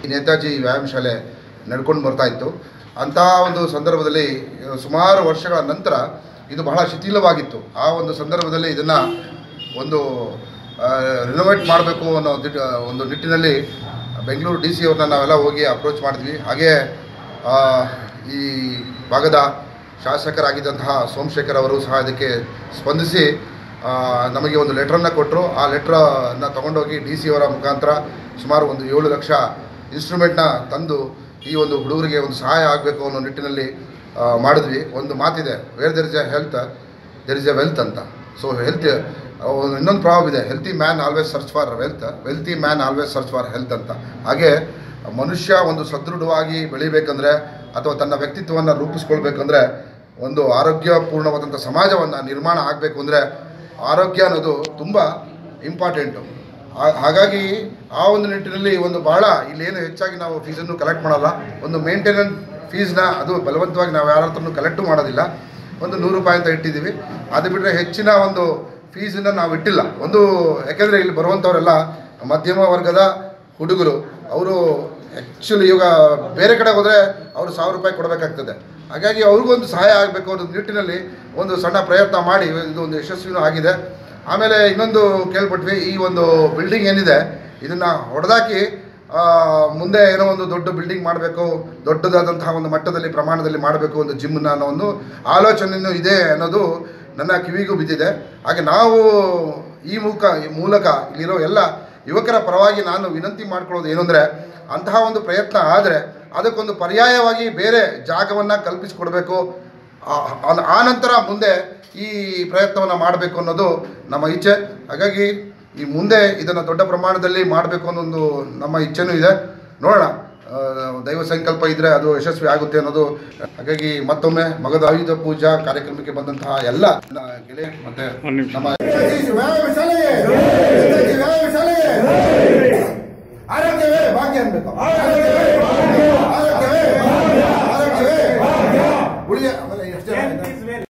ಈ ನೇತಾಜಿ ವ್ಯಾಯಾಮ ಶಾಲೆ ನಡ್ಕೊಂಡು ಬರ್ತಾ ಇತ್ತು ಅಂಥ ಒಂದು ಸಂದರ್ಭದಲ್ಲಿ ಆ, ಸುಮಾರು ವರ್ಷಗಳ ನಂತರ ಇದು ಬಹಳ ಶಿಥಿಲವಾಗಿತ್ತು ಆ ಒಂದು ಸಂದರ್ಭದಲ್ಲಿ ಇದನ್ನು ಒಂದು ರಿನೋವೇಟ್ ಮಾಡಬೇಕು ಅನ್ನೋ ದಿಟ್ ಒಂದು ನಿಟ್ಟಿನಲ್ಲಿ ಬೆಂಗಳೂರು ಡಿ ಸಿ ಅವ್ರನ್ನ ನಾವೆಲ್ಲ ಹೋಗಿ ಅಪ್ರೋಚ್ ಮಾಡಿದ್ವಿ ಹಾಗೆ ಆ, ಈ ಭಾಗದ ಶಾಸಕರಾಗಿದ್ದಂತಹ ಸೋಮಶೇಖರ್ ಅವರು ಸಹ ಇದಕ್ಕೆ ಸ್ಪಂದಿಸಿ ಆ, ನಮಗೆ ಒಂದು ಲೆಟ್ರನ್ನು ಕೊಟ್ಟರು ಆ ಲೆಟ್ರನ್ನು ತೊಗೊಂಡೋಗಿ ಡಿ ಸಿ ಅವರ ಮುಖಾಂತರ ಸುಮಾರು ಒಂದು ಏಳು ಲಕ್ಷ ಇನ್ಸ್ಟ್ರೂಮೆಂಟ್ನ ತಂದು ಈ ಒಂದು ಹುಡುಗರಿಗೆ ಒಂದು ಸಹಾಯ ಆಗಬೇಕು ಅನ್ನೋ ನಿಟ್ಟಿನಲ್ಲಿ ಆ, ಮಾಡಿದ್ವಿ ಒಂದು ಮಾತಿದೆ where there is a health there is a wealth ಅಂತ ಸೊ ಹೆಲ್ತ್ ಇನ್ನೊಂದು ಪ್ರಾಬ್ಲಮ್ ಇದೆ healthy man always search for wealth wealthy man always search for health ಅಂತ ಹಾಗೆ ಮನುಷ್ಯ ಒಂದು ಸದೃಢವಾಗಿ ಬೆಳಿಬೇಕಂದ್ರೆ ಅಥವಾ ತನ್ನ ವ್ಯಕ್ತಿತ್ವವನ್ನು ರೂಪಿಸ್ಕೊಳ್ಬೇಕಂದ್ರೆ ಒಂದು ಆರೋಗ್ಯಪೂರ್ಣವಾದಂಥ ಸಮಾಜವನ್ನು ನಿರ್ಮಾಣ ಆಗಬೇಕು ಅಂದರೆ ಆರೋಗ್ಯ ಅನ್ನೋದು ತುಂಬ ಇಂಪಾರ್ಟೆಂಟು ಹಾ- ಹಾಗಾಗಿ ಆ ಒಂದು ನಿಟ್ಟಿನಲ್ಲಿ ಒಂದು ಬಹಳ ಇಲ್ಲೇನು ಹೆಚ್ಚಾಗಿ ನಾವು ಫೀಸನ್ನು ಕಲೆಕ್ಟ್ ಮಾಡಲ್ಲ ಒಂದು ಮೇಂಟೆನೆನ್ಸ್ ಫೀಸ್ನ ಅದು ಬಲವಂತವಾಗಿ ನಾವು ಯಾರ ಹತ್ರನೂ ಕಲೆಕ್ಟು ಮಾಡೋದಿಲ್ಲ ಒಂದು ನೂರು ರೂಪಾಯಿ ಅಂತ ಇಟ್ಟಿದ್ದೀವಿ ಅದು ಬಿಟ್ಟರೆ ಹೆಚ್ಚಿನ ಒಂದು ಫೀಸನ್ನು ನಾವು ಇಟ್ಟಿಲ್ಲ ಒಂದು ಯಾಕೆಂದರೆ ಇಲ್ಲಿ ಬರುವಂಥವರೆಲ್ಲ ಮಧ್ಯಮ ವರ್ಗದ ಹುಡುಗರು ಅವರು ಆ್ಯಕ್ಚುಲಿ ಇವಾಗ ಬೇರೆ ಕಡೆ ಹೋದರೆ ಅವರು ಸಾವಿರ ರೂಪಾಯಿ ಕೊಡಬೇಕಾಗ್ತದೆ ಹಾಗಾಗಿ ಅವ್ರಿಗೊಂದು ಸಹಾಯ ಆಗಬೇಕು ಅನ್ನೋ ನಿಟ್ಟಿನಲ್ಲಿ ಒಂದು ಸಣ್ಣ ಪ್ರಯತ್ನ ಮಾಡಿ ಇದು ಒಂದು ಯಶಸ್ವಿನೂ ಆಗಿದೆ ಆಮೇಲೆ ಇನ್ನೊಂದು ಕೇಳ್ಪಟ್ವಿ ಈ ಒಂದು ಬಿಲ್ಡಿಂಗ್ ಏನಿದೆ ಇದನ್ನು ಹೊಡೆದಾಕಿ ಆ, ಮುಂದೆ ಏನೋ ಒಂದು ದೊಡ್ಡ ಬಿಲ್ಡಿಂಗ್ ಮಾಡಬೇಕು ದೊಡ್ಡದಾದಂತಹ ಒಂದು ಮಟ್ಟದಲ್ಲಿ ಪ್ರಮಾಣದಲ್ಲಿ ಮಾಡಬೇಕು ಒಂದು ಜಿಮ್ನ ಅನ್ನೋ ಒಂದು ಆಲೋಚನೆಯೂ ಇದೆ ಅನ್ನೋದು ನನ್ನ ಕಿವಿಗೂ ಬಿದ್ದಿದೆ ಹಾಗೆ ನಾವು ಈ ಮುಖ ಈ ಮೂಲಕ ಇಲ್ಲಿರೋ ಎಲ್ಲ ಯುವಕರ ಪರವಾಗಿ ನಾನು ವಿನಂತಿ ಮಾಡ್ಕೊಳ್ಳೋದು ಏನು ಅಂದರೆ ಅಂತಹ ಒಂದು ಪ್ರಯತ್ನ ಆದರೆ ಅದಕ್ಕೊಂದು ಪರ್ಯಾಯವಾಗಿ ಬೇರೆ ಜಾಗವನ್ನು ಕಲ್ಪಿಸಿಕೊಡ್ಬೇಕು ಆ- ಆ- ಆ ನಂತರ ಮುಂದೆ ಈ ಪ್ರಯತ್ನವನ್ನು ಮಾಡಬೇಕು ಅನ್ನೋದು ನಮ್ಮ ಇಚ್ಛೆ ಹಾಗಾಗಿ ಈ ಮುಂದೆ ಇದನ್ನು ದೊಡ್ಡ ಪ್ರಮಾಣದಲ್ಲಿ ಮಾಡಬೇಕು ಅನ್ನೋದು ನಮ್ಮ ಇಚ್ಛೆನೂ ಇದೆ ನೋಡೋಣ ಆ, ದೈವ ಸಂಕಲ್ಪ ಇದ್ದರೆ ಅದು ಯಶಸ್ವಿ ಆಗುತ್ತೆ ಅನ್ನೋದು ಹಾಗಾಗಿ ಮತ್ತೊಮ್ಮೆ ಮಗದ ಆಯುಧ ಪೂಜಾ ಕಾರ್ಯಕ್ರಮಕ್ಕೆ ಬಂದಂತಹ ಎಲ್ಲ ನನ್ನ ಗೆಳೆಯ ಮತ್ತೆ ನಮ್ಮ ವ್ಯಾಯಾಮ ಶಾಲೆಗೆ ವ್ಯಾಯಾಮ ಶಾಲೆಗೆ ಆರೋಗ್ಯವೇ ಭಾಗ್ಯ ಅನ್ಬೇಕು ಆರೋಗ್ಯವೇ ಆರೋಗ್ಯವೇ ಆರೋಗ್ಯವೇ ಉಳಿಯ ಆಮೇಲೆ ಎಷ್ಟು ಜನ ಇದ್ದಾರೆ?